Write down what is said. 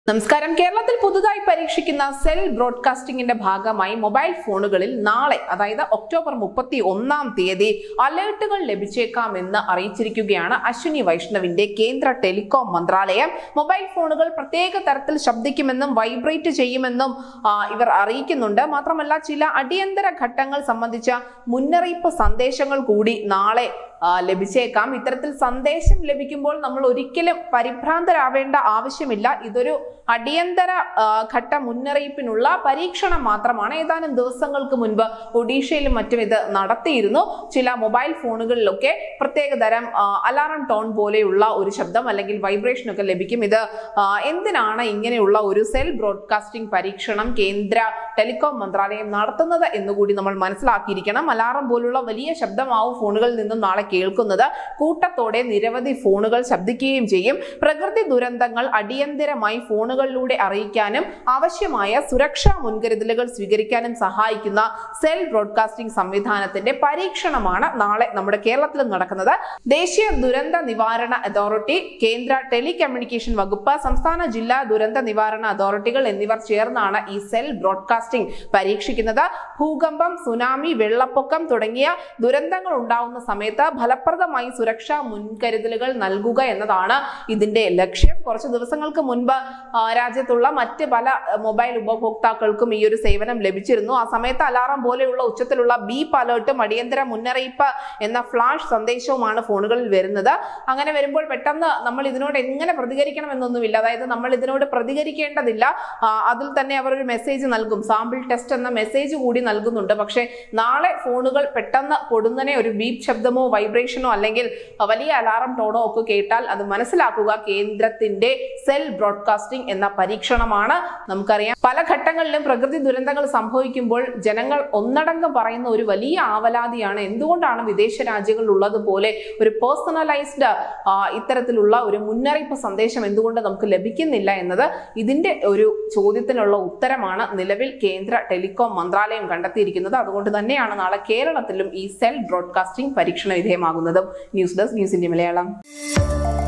നമസ്കാരം കേരളത്തിൽ പുതുതായി പരീക്ഷിക്കുന്ന സെൽ ബ്രോഡ്കാസ്റ്റിംഗിന്റെ ഭാഗമായി മൊബൈൽ ഫോണുകളിൽ നാളെ അതായത് ഒക്ടോബർ മുപ്പത്തി ഒന്നാം തീയതി അലേർട്ടുകൾ ലഭിച്ചേക്കാമെന്ന് അറിയിച്ചിരിക്കുകയാണ് അശ്വിനി വൈഷ്ണവിന്റെ കേന്ദ്ര ടെലികോം മന്ത്രാലയം മൊബൈൽ ഫോണുകൾ പ്രത്യേക തരത്തിൽ ശബ്ദിക്കുമെന്നും വൈബ്രേറ്റ് ചെയ്യുമെന്നും ആ, ഇവർ അറിയിക്കുന്നുണ്ട് മാത്രമല്ല ചില അടിയന്തര ഘട്ടങ്ങൾ സംബന്ധിച്ച മുന്നറിയിപ്പ് സന്ദേശങ്ങൾ കൂടി നാളെ ആ, ലഭിച്ചേക്കാം ഇത്തരത്തിൽ സന്ദേശം ലഭിക്കുമ്പോൾ നമ്മൾ ഒരിക്കലും പരിഭ്രാന്തരാവേണ്ട ആവശ്യമില്ല ഇതൊരു അടിയന്തര ആ, ഘട്ട മുന്നറിയിപ്പിനുള്ള പരീക്ഷണം മാത്രമാണ് ഏതാനും ദിവസങ്ങൾക്ക് മുൻപ് ഒഡീഷയിലും മറ്റും ഇത് നടത്തിയിരുന്നു ചില മൊബൈൽ ഫോണുകളിലൊക്കെ പ്രത്യേകതരം ആ, അലാറം ടോൺ പോലെയുള്ള ഒരു ശബ്ദം അല്ലെങ്കിൽ വൈബ്രേഷൻ ഒക്കെ ലഭിക്കും ഇത് ആ, എന്തിനാണ് ഇങ്ങനെയുള്ള ഒരു സെൽ ബ്രോഡ്കാസ്റ്റിംഗ് പരീക്ഷണം കേന്ദ്ര ടെലികോം മന്ത്രാലയം നടത്തുന്നത് എന്നുകൂടി നമ്മൾ മനസ്സിലാക്കിയിരിക്കണം അലാറം പോലുള്ള വലിയ ശബ്ദമാവും ഫോണുകളിൽ നിന്നും നാളെ കേൾക്കുന്നത് കൂട്ടത്തോടെ നിരവധി ഫോണുകൾ ശബ്ദിക്കുകയും ചെയ്യും പ്രകൃതി ദുരന്തങ്ങൾ അടിയന്തരമായി ഫോണുകളിലൂടെ അറിയിക്കാനും ആവശ്യമായ സുരക്ഷാ മുൻകരുതലുകൾ സ്വീകരിക്കാനും സഹായിക്കുന്ന സെൽ ബ്രോഡ്കാസ്റ്റിംഗ് സംവിധാനത്തിന്റെ പരീക്ഷണമാണ് നാളെ നമ്മുടെ കേരളത്തിൽ നടക്കുന്നത് ദേശീയ ദുരന്ത നിവാരണ അതോറിറ്റി കേന്ദ്ര ടെലികമ്മ്യൂണിക്കേഷൻ വകുപ്പ് സംസ്ഥാന ജില്ലാ ദുരന്ത നിവാരണ അതോറിറ്റികൾ എന്നിവർ ചേർന്നാണ് ഈ സെൽ ബ്രോഡ്കാസ്റ്റിംഗ് പരീക്ഷിക്കുന്നത് ഭൂകമ്പം സുനാമി വെള്ളപ്പൊക്കം തുടങ്ങിയ ദുരന്തങ്ങൾ ഉണ്ടാവുന്ന സമയത്ത് ഫലപ്രദമായി സുരക്ഷാ മുൻകരുതലുകൾ നൽകുക എന്നതാണ് ഇതിന്റെ ലക്ഷ്യം കുറച്ച് ദിവസങ്ങൾക്ക് മുൻപ് ആ, രാജ്യത്തുള്ള മറ്റ് പല ആ, മൊബൈൽ ഉപഭോക്താക്കൾക്കും ഈ ഒരു സേവനം ലഭിച്ചിരുന്നു ആ സമയത്ത് അലാറം പോലെയുള്ള ഉച്ചത്തിലുള്ള ബീപ്പ് അലേർട്ടും അടിയന്തര മുന്നറിയിപ്പ് എന്ന ഫ്ലാഷ് സന്ദേശവുമാണ് ഫോണുകളിൽ വരുന്നത് അങ്ങനെ വരുമ്പോൾ പെട്ടെന്ന് നമ്മൾ ഇതിനോട് എങ്ങനെ പ്രതികരിക്കണം എന്നൊന്നുമില്ല അതായത് നമ്മൾ ഇതിനോട് പ്രതികരിക്കേണ്ടതില്ല ആ, അതിൽ തന്നെ അവർ ഒരു മെസ്സേജ് നൽകും സാമ്പിൾ ടെസ്റ്റ് എന്ന മെസ്സേജ് കൂടി നൽകുന്നുണ്ട് പക്ഷേ നാളെ ഫോണുകൾ പെട്ടെന്ന് പൊടുന്നനെ ഒരു ബീപ്പ് ശബ്ദമോ വൈബ്രേഷനോ അല്ലെങ്കിൽ വലിയ അലാറം ടോണോ ഒക്കെ കേട്ടാൽ അത് മനസ്സിലാക്കുക കേന്ദ്രത്തിന്റെ സെൽ ബ്രോഡ്കാസ്റ്റിംഗ് എന്ന പരീക്ഷണമാണ് നമുക്കറിയാം പല ഘട്ടങ്ങളിലും പ്രകൃതി ദുരന്തങ്ങൾ സംഭവിക്കുമ്പോൾ ജനങ്ങൾ ഒന്നടങ്കം പറയുന്ന ഒരു വലിയ ആവലാതിയാണ് എന്തുകൊണ്ടാണ് വിദേശ രാജ്യങ്ങളിൽ ഉള്ളതുപോലെ ഒരു പേഴ്സണലൈസ്ഡ് ഇത്തരത്തിലുള്ള ഒരു മുന്നറിയിപ്പ് സന്ദേശം എന്തുകൊണ്ട് നമുക്ക് ലഭിക്കുന്നില്ല എന്നത് ഇതിന്റെ ഒരു ചോദ്യത്തിനുള്ള ഉത്തരമാണ് നിലവിൽ കേന്ദ്ര ടെലികോം മന്ത്രാലയം കണ്ടെത്തിയിരിക്കുന്നത് അതുകൊണ്ട് തന്നെയാണ് നാളെ കേരളത്തിലും ഈ സെൽ ബ്രോഡ്കാസ്റ്റിംഗ് പരീക്ഷണ വിധേയമാകുന്നതും news desk news India Malayalam